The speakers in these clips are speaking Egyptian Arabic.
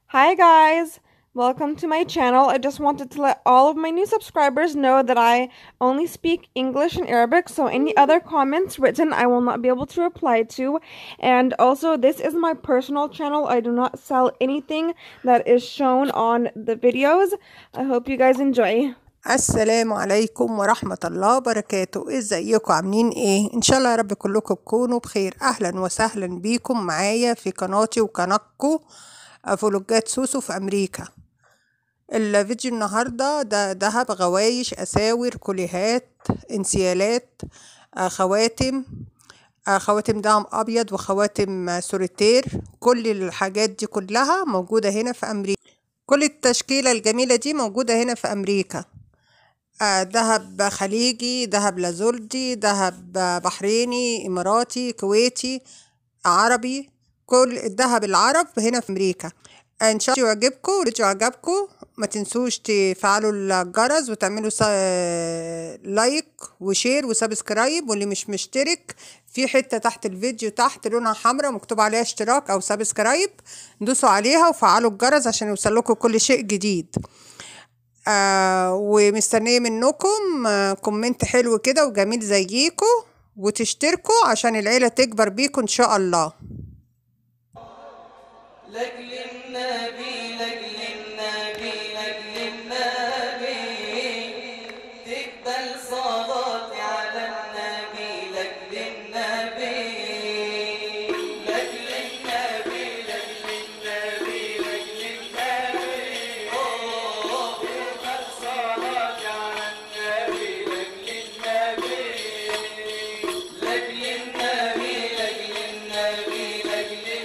Hi guys, welcome to my channel. I just wanted to let all of my new subscribers know that I only speak English and Arabic, so any other comments written I will not be able to reply to. And also, this is my personal channel. I do not sell anything that is shown on the videos. I hope you guys enjoy. السلام عليكم ورحمة الله وبركاته ازيكم عاملين ايه ان شاء الله يا رب كلكم تكونوا بخير اهلا وسهلا بيكم معايا في قناتي وقناتكم فلوجات سوسو في امريكا الفيديو النهاردة ده دهب غوايش اساور كليهات انسيالات آه، خواتم آه، خواتم دهب ابيض وخواتم آه، سوليتير كل الحاجات دي كلها موجودة هنا في امريكا كل التشكيلة الجميلة دي موجودة هنا في امريكا آه، دهب خليجي دهب لازولدي دهب بحريني اماراتي كويتي عربي كل الدهب العرب هنا في امريكا ان شاء الله يعجبكم ورجعوا عجبكم ما تنسوش تفعلوا الجرس وتعملوا سا... لايك وشير وسبسكرايب واللي مش مشترك في حتة تحت الفيديو تحت لونها حمراء مكتوب عليها اشتراك او سبسكرايب دوسوا عليها وفعلوا الجرس عشان يوصلكم كل شيء جديد آه ومستنية منكم آه كومنت حلو كده وجميل زيكم وتشتركوا عشان العيلة تكبر بيكم ان شاء الله لأجل النبي لأجل النبي لأجل النبي تقبل صلاتي على النبي لأجل النبي لأجل النبي لأجل النبي لأجل النبي أوه تقبل صلاتي على النبي لأجل النبي لأجل النبي لأجل النبي لأجل النبي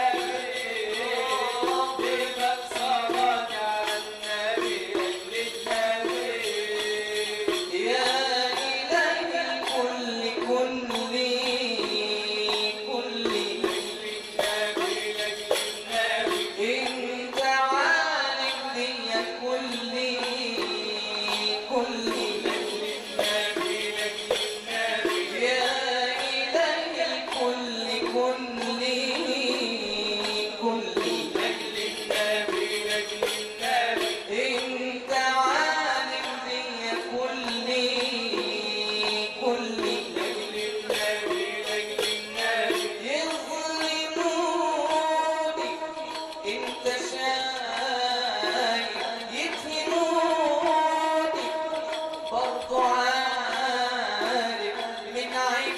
انت عالم بيا كلي كلي يظلموني انت شايف يتهموني برضو عارف من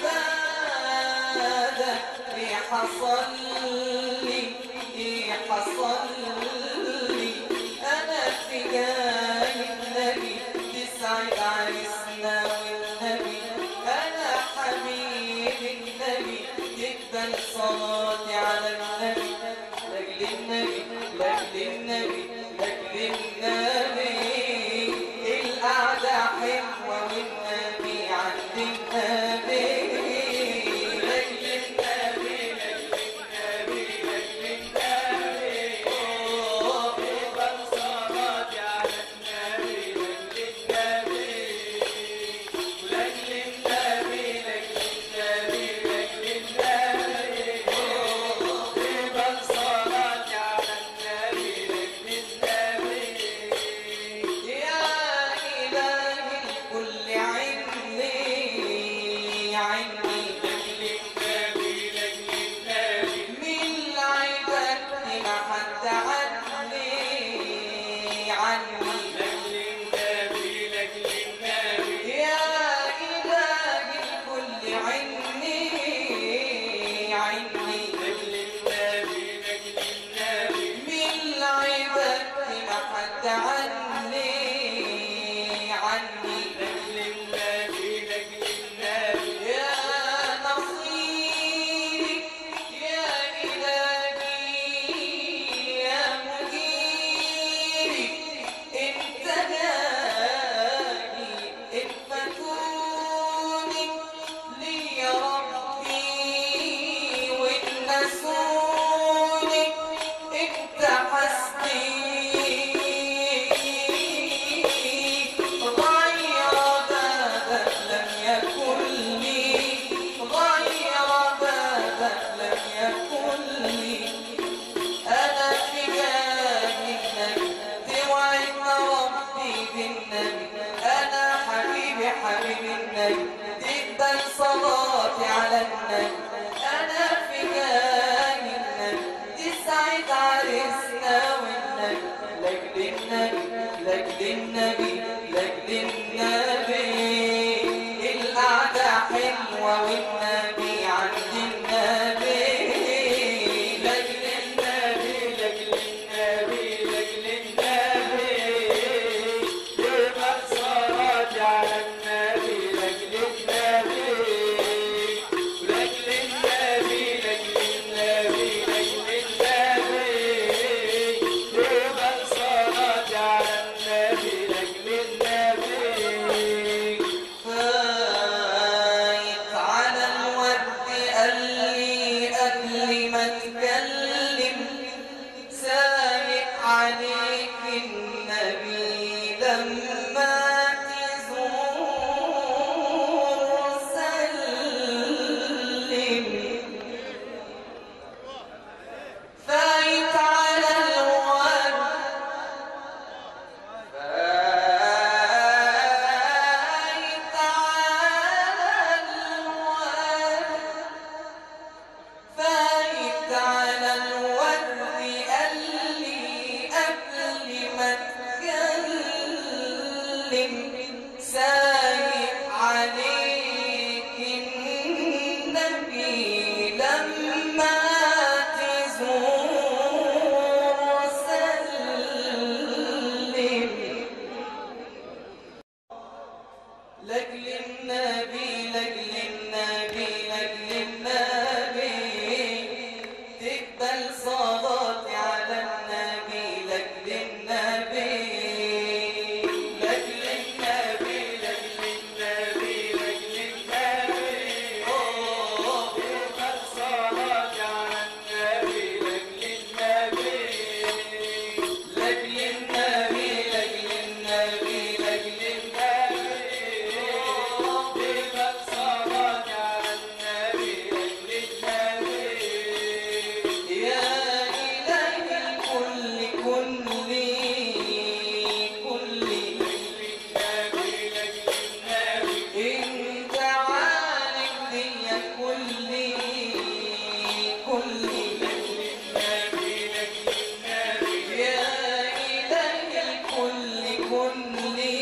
عبادك ايه حصل لي ايه حصل لي انا في جاي النبي تسعد عريسنا والنبي انا حبيب النبي تقبل صلاتي على النبي لاجل النبي لاجل النبي لاجل النبي القعده حلوه والنبي عند النبي لاجل النبي لاجل النبي لاجل النبي أوه، تقبل صلاتي على النبي لاجل النبي لاجل النبي لاجل النبي لاجل النبي أوه، تقبل صلاتي على النبي لاجل النبي يا إله الكل عني عني لاجل النبي لاجل النبي من العباد ما حد عني عني لاجل النبي لاجل النبي يا إله الكل عني عني لاجل النبي لاجل النبي من العباد ما حد عني عني لاجل النبي لاجل النبي يا نصيري يا إلهي يا تسعد عريسنا والنبي لجل النبي لجل النبي لجل النبي القعدة حلوة والنبي عند النبي لجل النبي لجل النبي لجل النبي يبقى صلاة على النبي لجل النبي لجل النبي لجل النبي لجل النبي يبقى صلاة على النبي لجل النبي فايت على الورد قال لي قبل ما اتكلم سامع عليك النبي لما تزور سلم فايت على الورد فايت على الورد فايت على الورد قال لي قبل ما اتكلم سايق عليك النبي لما تزور سلم لجل النبي لجل النبي لجل النبي تقبل صلاتي على النبي لجل النبي لجل النبي لجل النبي لجل النبي أوه تقبل صلاتي على النبي لجل النبي لجل النبي لجل النبي لجل النبي تقبل صلاتي على النبي لجل النبي يا إلهي الكل كلي كلي لجل النبي لجل النبي انت عالم دي كلي كلي لجل النبي لجل النبي يا إلهي الكل كلي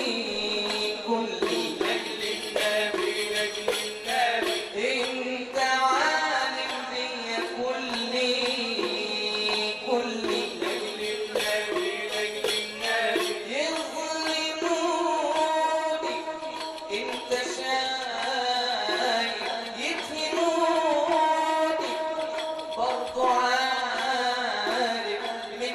كلي لجل النبي لجل النبي انت عالم بي كلي كلي لجل النبي لجل النبي يظلموني انت شايف يتهموني برضو عارف من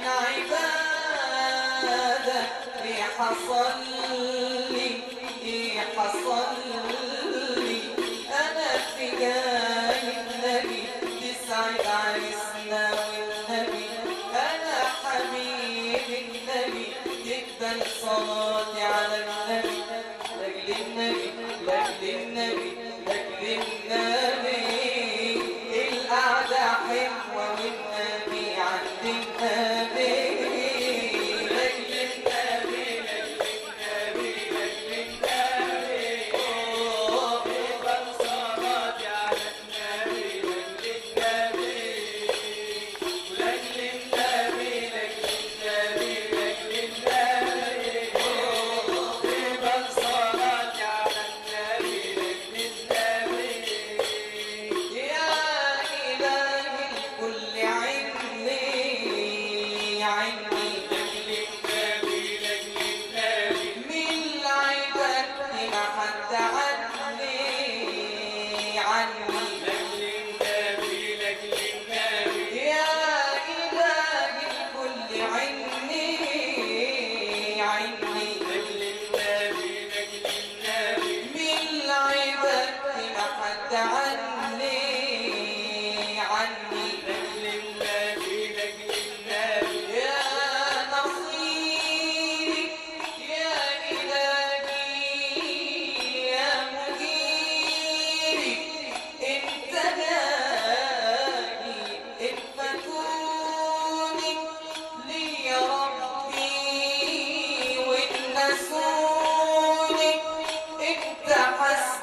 عبادك ايه حصل لي ايه حصل لي انا في جاي النبي تسعد عريسنا والنبي انا حبيب النبي تقبل صلاتي على النبي لاجل النبي لاجل النبي لاجل النبي القعدة حلوة والنبي عند النبي لاجل النبي لاجل النبي لاجل النبي أوه، تقبل صلاتي على النبي لاجل النبي لاجل النبي لاجل النبي لاجل النبي أوه، تقبل صلاتي على النبي لاجل النبي يا إلهي الكل عني عني لاجل النبي لاجل النبي من عبادتي ما حد عني عني لاجل النبي لاجل النبي يا إلهي الكل عني عني لاجل النبي لاجل النبي من عبادتي ما حد عني عني لاجل النبي لاجل النبي يا نصيري يا إلهي يا مديري انت جاني ان فاتوني لي يا ربي وان نسوني انت حسبي